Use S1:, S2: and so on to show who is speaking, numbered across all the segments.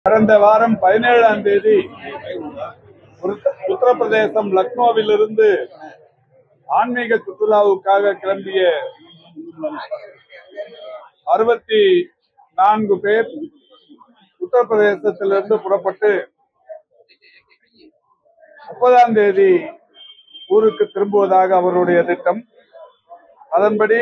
S1: கடந்த வாரம் பதினேழாம் தேதி உத்த- உத்தரப்பிரதேசம் லக்னோவிலிருந்து ஆன்மீக சுற்றுலாவுக்காக கிளம்பிய அறுபத்தி நான்கு பேர் உத்தரப்பிரதேசத்திலிருந்து புறப்பட்டு முப்பதாம் தேதி ஊருக்கு திரும்புவதாக அவருடைய திட்டம் அதன்படி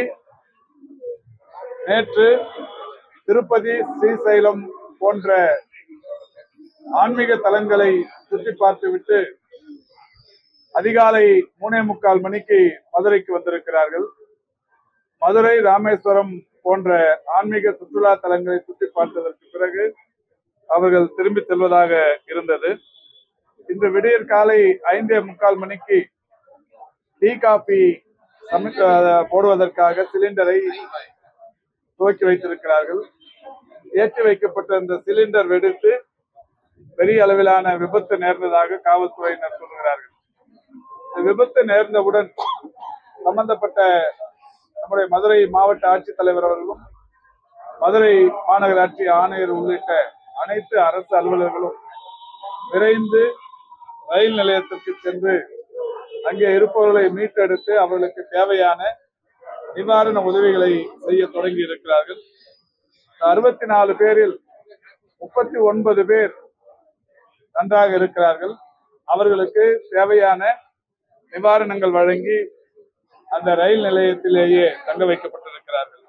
S1: நேற்று திருப்பதி ஸ்ரீசைலம் போன்ற ஆன்மீக தலங்களை சுற்றி பார்த்துவிட்டு அதிகாலை மூணே முக்கால் மணிக்கு மதுரைக்கு வந்திருக்கிறார்கள் மதுரை ராமேஸ்வரம் போன்ற ஆன்மீக சுற்றுலா தலங்களை சுற்றி பார்த்ததற்கு பிறகு அவர்கள் திரும்பி செல்வதாக இருந்தது இன்று விடியற் காலை ஐந்தே முக்கால் மணிக்கு டீ காபி சமை அஹ், போடுவதற்காக சிலிண்டரை துவக்கி வைத்திருக்கிறார்கள் ஏற்றி வைக்கப்பட்ட அந்த சிலிண்டர் வெடித்து பெரிய அளவிலான விபத்து நேர்ந்ததாக காவல்துறையினர் சொல்கிறார்கள் இந்த விபத்து நேர்ந்தவுடன் சம்பந்தப்பட்ட நம்முடைய மதுரை மாவட்ட ஆட்சித்தலைவர் அவர்களும் மதுரை மாநகராட்சி ஆணையர் உள்ளிட்ட அனைத்து அரசு அலுவலர்களும் விரைந்து ரயில் நிலையத்திற்கு சென்று அங்கே இருப்பவர்களை மீட்டெடுத்து அவர்களுக்கு தேவையான நிவாரண உதவிகளை செய்ய தொடங்கி இருக்கிறார்கள் அறுபத்தி நாலு பேரில் முப்பத்தி ஒன்பது பேர் நன்றாக இருக்கிறார்கள் அவர்களுக்கு தேவையான நிவாரணங்கள் வழங்கி அந்த ரயில் நிலையத்திலேயே தங்க வைக்கப்பட்டிருக்கிறார்கள்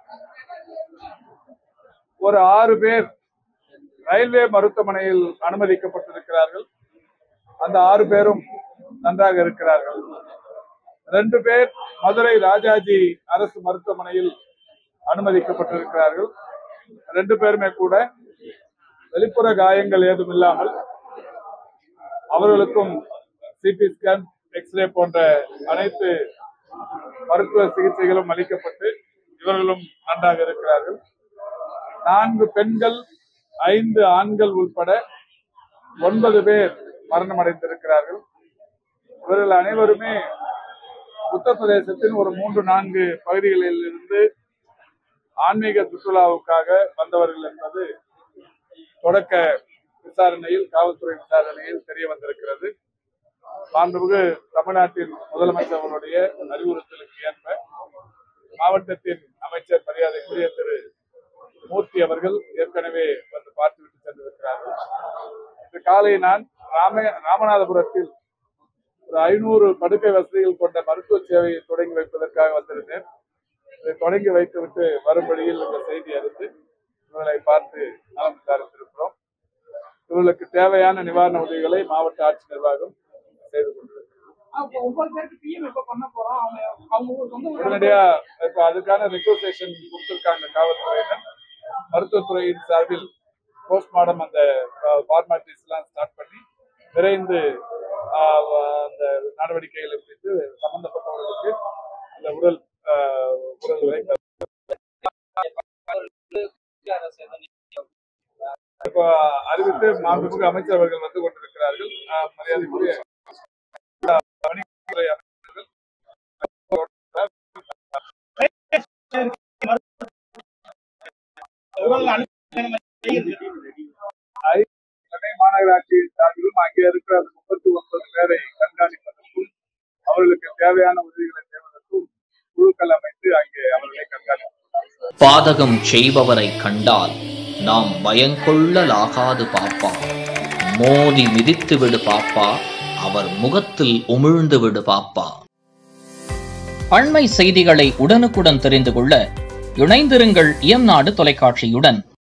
S1: ஒரு ஆறு பேர் ரயில்வே மருத்துவமனையில் அனுமதிக்கப்பட்டிருக்கிறார்கள் அந்த ஆறு பேரும் நன்றாக இருக்கிறார்கள் ரெண்டு பேர் மதுரை ராஜாஜி அரசு மருத்துவமனையில் அனுமதிக்கப்பட்டிருக்கிறார்கள் ரெண்டு பேருமே கூட வெளிப்புற காயங்கள் ஏதும் இல்லாமல் அவர்களுக்கும் சிடி ஸ்கேன் எக்ஸ்ரே போன்ற அனைத்து மருத்துவ சிகிச்சைகளும் அளிக்கப்பட்டு இவர்களும் நன்றாக இருக்கிறார்கள் நான்கு பெண்கள் ஐந்து ஆண்கள் உட்பட ஒன்பது பேர் மரணமடைந்திருக்கிறார்கள் இவர்கள் அனைவருமே உத்தரப்பிரதேசத்தின் ஒரு மூன்று நான்கு பகுதிகளில் இருந்து ஆன்மீக சுற்றுலாவுக்காக வந்தவர்கள் என்பது தொடக்க விசாரணையில் காவல்துறை விசாரணையில் தெரிய வந்திருக்கிறது மாண்புமிகு தமிழ்நாட்டின் முதலமைச்சர் அவருடைய அறிவுறுத்தலுக்கு ஏற்ப மாவட்டத்தின் அமைச்சர் மரியாதைக்குரிய திரு மூர்த்தி அவர்கள் ஏற்கனவே வந்து பார்த்துவிட்டு சென்றிருக்கிறார்கள் இன்று காலை நான் ராம ராமநாதபுரத்தில் ஒரு ஐநூறு படுக்கை வசதிகள் கொண்ட மருத்துவ சேவையை தொடங்கி வைப்பதற்காக வந்திருந்தேன் இதை தொடங்கி வைத்துவிட்டு வரும் வழியில் இந்த செய்தி அறிந்து இவர்களை பார்த்து நலம் விசாரித்திருக்கிறோம் இவர்களுக்கு தேவையான நிவாரண உதவிகளை மாவட்ட ஆட்சி நிர்வாகம் செய்து கொண்டிருக்கிறது
S2: அப்போ ஒவ்வொரு பேருக்கு பிஎம் எப்ப பண்ண போறோம் அவங்க அவங்க ஒரு சொந்த ஊர்ல
S1: உடனடியா இப்ப அதுக்கான ரெக்வசேஷன் கொடுத்திருக்காங்க காவல்துறையினர் மருத்துவத்துறையின் சார்பில் போஸ்ட்மார்டம் அந்த ஃபார்மாலிட்டிஸ் எல்லாம் ஸ்டார்ட் பண்ணி விரைந்து ஆஹ், அந்த நடவடிக்கைகளை குறித்து சம்பந்தப்பட்டவர்களுக்கு அந்த உடல் ஆஹ், உடல்களை இப்ப அறிவித்து மாண்புமிகு அமைச்சர் அவர்கள் வந்து கொண்டிருக்கிறார்கள் ஆஹ், மரியாதைக்குரிய ஆஹ், பணித்துறை அமைச்சர்கள் ஐ- சென்னை மாநகராட்சியின் சார்பிலும் அங்கே இருக்கிற அந்த முப்பத்தி ஒன்பது பேரை கண்காணிப்பதற்கும் அவர்களுக்கு தேவையான உதவிகளை செய்வதற்கும் குழுக்கள் அமைத்து அங்கே அவர்களை கண்காணிப்பார்
S3: பாதகம் செய்பவரை கண்டால் நாம் பயங்கொள்ளலாகாது பாப்பா மோதி மிதித்து விடு பாப்பா அவர் முகத்தில் உமிழ்ந்து விடு பாப்பா அண்மை செய்திகளை உடனுக்குடன் தெரிந்து கொள்ள இணைந்திருங்கள் இயம்நாடு தொலைக்காட்சியுடன்